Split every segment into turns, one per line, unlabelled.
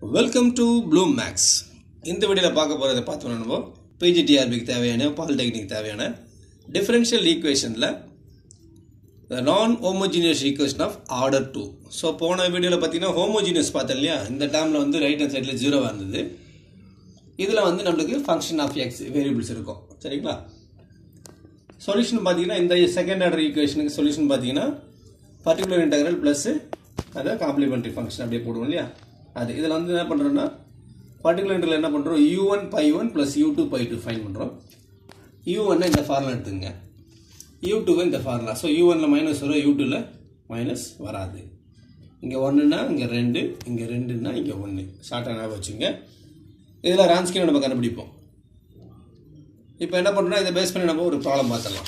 welcome to Bloom maths இந்த வீடியோவில் பார்க்க போகிறத பார்த்தோம்னா நம்ம பிஜிடிஆர்பிக்கு தேவையான பாலிடெக்னிக் தேவையான டிஃபரன்ஷியல் ஈக்குவேஷனில் non homogeneous equation of order two so போன வீடியோவில் பார்த்தீங்கன்னா ஹோமோஜீனியஸ் பார்த்தோம் இல்லையா இந்த டேர்மில் வந்து ரைட் ஹேண்ட் சைடில் ஜீரோவாக இருந்தது இதில் வந்து நம்மளுக்கு ஃபங்க்ஷன் ஆஃப் எக்ஸ் வேரியபிள்ஸ் இருக்கும் சரிங்களா சொல்யூஷன் பார்த்தீங்கன்னா இந்த செகண்ட் ஆர்டர் ஈக்குவேஷனுக்கு சொல்யூஷன் பார்த்தீங்கன்னா பர்டிகுலர் இன்டெக்ரல் ப்ளஸ் அதை காம்ப்ளிமெண்ட்ரி ஃபங்க்ஷன் அப்படியே போடுவோம் இல்லையா அது இதில் வந்து என்ன பண்ணுறோம்னா பர்டிகுலர் இன்டெக்ரல் என்ன பண்ணுறோம் U one phi one plus U two phi two find பண்ணுறோம் யூ ஒன்னை இந்த ஃபார்முலா எடுத்துங்க யூ டூவை இந்த ஃபார்முலா ஸோ யூ ஒனில் மைனஸ் வரும் யூ டூவில் மைனஸ் வராது இங்கே ஒன்றுனா இங்கே ரெண்டு இங்கே ரெண்டுன்னா இங்கே ஒன்று ஷார்ட்டாக ஞாபகம் வச்சுங்க இதில் ரான்ஸ்கின் நம்ம கண்டுபிடிப்போம் இப்போ என்ன பண்ணுறோம்னா இதை பேஸ் பண்ணி நம்ம ஒரு ப்ராப்ளம் பார்த்துடலாம்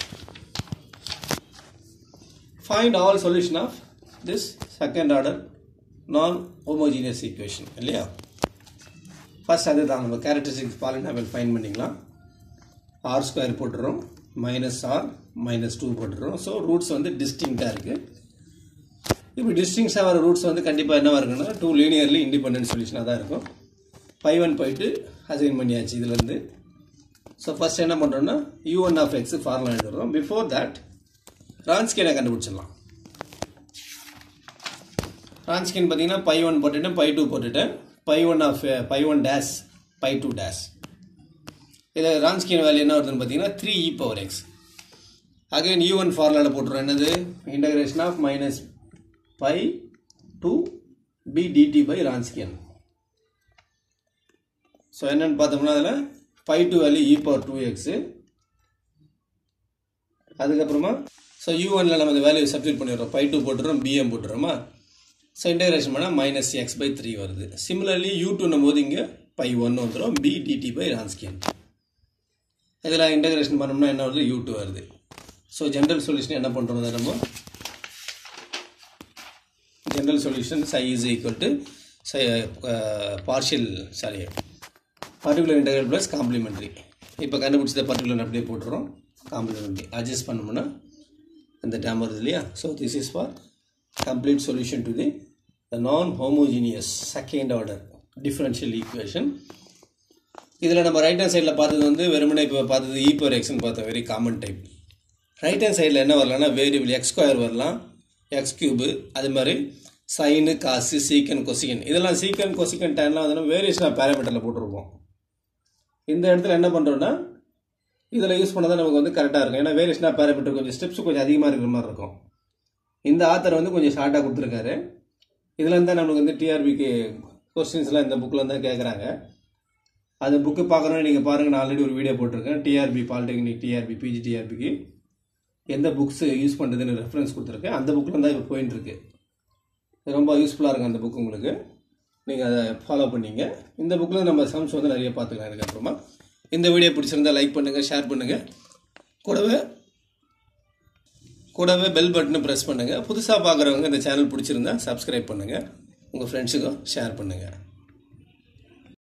find all solution of this second order non homogeneous equation இல்லையா ஃபர்ஸ்ட் அதுதான் நம்ம கேரக்டரிஸ்டிக்ஸ் பாலினாமல் ஃபைன் பண்ணிக்கலாம் ஆர் ஸ்கொயர் போட்டுறோம் மைனஸ் ஆர் மைனஸ் டூ போட்டுறோம் ஸோ ரூட்ஸ் வந்து டிஸ்டிங்காக இருக்குது இப்போ டிஸ்டிங்ஸாக வர ரூட்ஸ் வந்து கண்டிப்பாக என்னவாக இருக்குன்னா டூ லீனியர்லி இண்டிபெண்டன்ட் சொல்யூஷனாக தான் இருக்கும் phi one phi two assign பண்ணியாச்சு இதுலேருந்து ஸோ ஃபர்ஸ்ட் என்ன பண்ணுறோம்னா U one of X formula எழுதுறோம் பிஃபோர் தட் ரான்ஸ்கேனை கண்டுபிடிச்சிடலாம் ரான்ஸ்கின் பார்த்தீங்கன்னா பை ஒன் போட்டுட்டேன் பை டூ போட்டுட்டேன் phi one of phi one dash phi two dash இதில் ரான்ஸ்கின் வேல்யூ என்ன வருதுன்னு பார்த்தீங்கன்னா three E power X again U one ஃபார்முலாவில் போட்டுருவோம் என்னது integration of minus phi two B D T by Wronskian so என்னென்னு பார்த்தோம்னா அதில் phi two value E power two X அதுக்கப்புறமா ஸோ யூ ஒனில் நம்ம அந்த வேல்யூ சப்ஸ்டியூட் பண்ணிடுறோம் பை டூ போட்டுறோம் பிஎம் போட்டுறோமா ஸோ இன்டகிரேஷன் பண்ணால் மைனஸ் எக்ஸ் பை த்ரீ வருது சிமிலர்லி யூ டூன்னும் போது இங்கே பை ஒன் வந்துடும் பி டிடி பை ரான்ஸ்கியன் இதில் இன்டகிரேஷன் பண்ணோம்னா என்ன வருது யூ டூ வருது ஸோ ஜென்ரல் சொல்யூஷன் என்ன பண்ணுறோம் நம்ம general solution psi is equal to psi partial sorry particular integral plus complementary இப்போ கண்டுபிடிச்சத பர்டிகுலர் அப்படியே போட்டுறோம் காம்ப்ளிமெண்ட்ரி அட்ஜஸ்ட் பண்ணோம்னா இந்த டேம் வருது இல்லையா so this is for complete solution to the, the non-homogeneous second order differential equation இதில் நம்ம right hand சைடில் பார்த்தது வந்து வெறுமனே இப்போ பார்த்தது இ பவர் எக்ஸ்னு பார்த்தோம் very common type right hand சைடில் என்ன வரலாம்னா வேரியபிள் எக்ஸ் ஸ்கொயர் வரலாம் எக்ஸ் கியூபு அது மாதிரி சைனு காசு சீக்கன் கொசிக்கன் இதெல்லாம் சீக்கன் கொசிக்கன் டேன்லாம் வந்து வேரியேஷன் ஆஃப் பேராமீட்டரில் போட்டிருப்போம் இந்த இடத்துல என்ன பண்ணுறோன்னா இதில் யூஸ் பண்ணால் தான் நமக்கு வந்து கரெக்டாக இருக்கும் ஏன்னா வேரியேஷன் ஆஃப் பேராமீட்டர் கொஞ்சம் ஸ்டெப்ஸ் கொஞ்சம் அதிகமாக இருக்கிற மாதிரி இருக்கும் இந்த ஆத்தர் வந்து கொஞ்சம் ஷார்ட்டாக கொடுத்துருக்காரு இதில் இருந்தால் நம்மளுக்கு வந்து டிஆர்பிக்கு கொஸ்டின்ஸ்லாம் இந்த புக்கில் தான் கேட்குறாங்க அந்த புக்கு பார்க்கணுன்னு நீங்கள் பாருங்கள் நான் ஆல்ரெடி ஒரு வீடியோ போட்டிருக்கேன் டிஆர்பி பாலிடெக்னிக் டிஆர்பி பிஜி டிஆர்பிக்கு எந்த புக்ஸ் யூஸ் பண்ணுறதுன்னு ரெஃபரன்ஸ் கொடுத்துருக்கேன் அந்த புக்கில் தான் இப்போ போயின்னு இருக்கு ரொம்ப யூஸ்ஃபுல்லாக இருக்கும் அந்த புக் உங்களுக்கு நீங்கள் அதை ஃபாலோ பண்ணீங்க இந்த புக்கில் நம்ம சம்ஸ் வந்து நிறைய பார்த்துக்கலாம் அதுக்கப்புறமா இந்த வீடியோ பிடிச்சிருந்தா லைக் பண்ணுங்கள் ஷேர் பண்ணுங்கள் கூடவே கூடவே பெல் பட்டனை ப்ரெஸ் பண்ணுங்கள் புதுசாக பார்க்குறவங்க இந்த சேனல் பிடிச்சிருந்தா சப்ஸ்கிரைப் பண்ணுங்கள் உங்கள் ஃப்ரெண்ட்ஸுக்கும் ஷேர் பண்ணுங்கள்